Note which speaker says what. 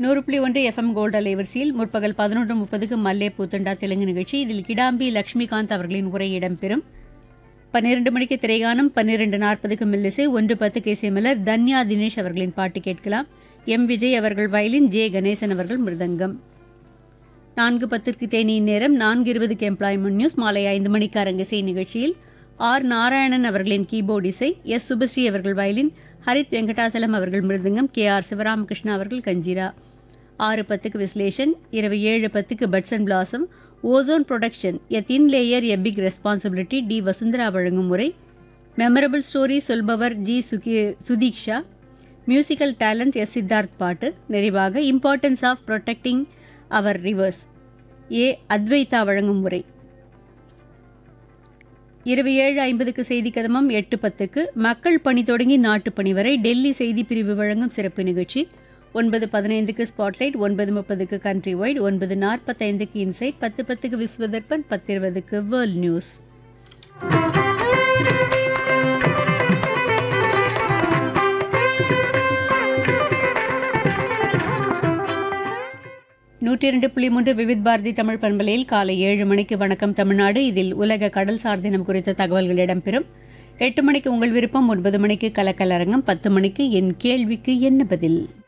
Speaker 1: நூறு புள்ளி ஒன்று எஃப்எம் கோல்டு அலைவரிசையில் முற்பகல் பதினொன்று முப்பதுக்கு மல்லே பூத்தண்டா தெலுங்கு நிகழ்ச்சி இதில் கிடாம்பி லக்ஷ்மிகாந்த் அவர்களின் உரை இடம்பெறும் பன்னிரண்டு மணிக்கு திரைகானம் பன்னிரண்டு நாற்பதுக்கு மில்லிசை ஒன்று பத்துக்கு இசைமலர் தன்யா தினேஷ் அவர்களின் பாட்டு கேட்கலாம் எம் விஜய் அவர்கள் வயலின் ஜே கணேசன் அவர்கள் மிருதங்கம் நான்கு பத்திற்கு தேனியின் நேரம் நான்கு இருபதுக்கு எம்ப்ளாய்மெண்ட் நியூஸ் மாலை ஐந்து மணிக்கு அரங்கிசை நிகழ்ச்சியில் ஆர் நாராயணன் அவர்களின் கீபோர்ட் இசை எஸ் சுபஸ்ரீ அவர்கள் வயலின் ஹரித் வெங்கடாசலம் அவர்கள் மிருதங்கம் கே ஆர் சிவராமகிருஷ்ணா அவர்கள் கஞ்சிரா ஆறு பத்துக்கு விஸ்லேஷன் இரவு ஏழு பத்துக்கு buds and blossom ozone protection a thin layer a big responsibility T Vasundhara வழங்கும் முறை மெமரபிள் ஸ்டோரி சொல்பவர் ஜி சுகி Sudeeksha musical talents S Siddharth பாட்டு நிறைவாக importance of protecting our rivers A Advaita வழங்கும் முறை இரவு ஏழு ஐம்பதுக்கு செய்தி கதமம் எட்டு பத்துக்கு மக்கள் பணி தொடங்கி நாட்டுப் பணி வரை டெல்லி செய்தி பிரிவு வழங்கும் சிறப்பு நிகழ்ச்சி ஒன்பது பதினைந்துக்கு ஸ்பாட்லைட் ஒன்பது முப்பதுக்கு கண்ட்ரி வைட் ஒன்பது நாற்பத்தைந்துக்கு இன்சைட் பத்து பத்துக்கு விஸ்வதர்பன் பத்து இருபதுக்கு வேர்ல்ட் நியூஸ் நூற்றி இரண்டு புள்ளி மூன்று விவித் பாரதி தமிழ் பண்பலையில் காலை ஏழு மணிக்கு வணக்கம் தமிழ்நாடு இதில் உலக கடல்சார் தினம் குறித்த தகவல்கள் இடம்பெறும் எட்டு மணிக்கு உங்கள் விருப்பம் ஒன்பது மணிக்கு கலக்கலரங்கம் பத்து மணிக்கு என் கேள்விக்கு என்ன பதில்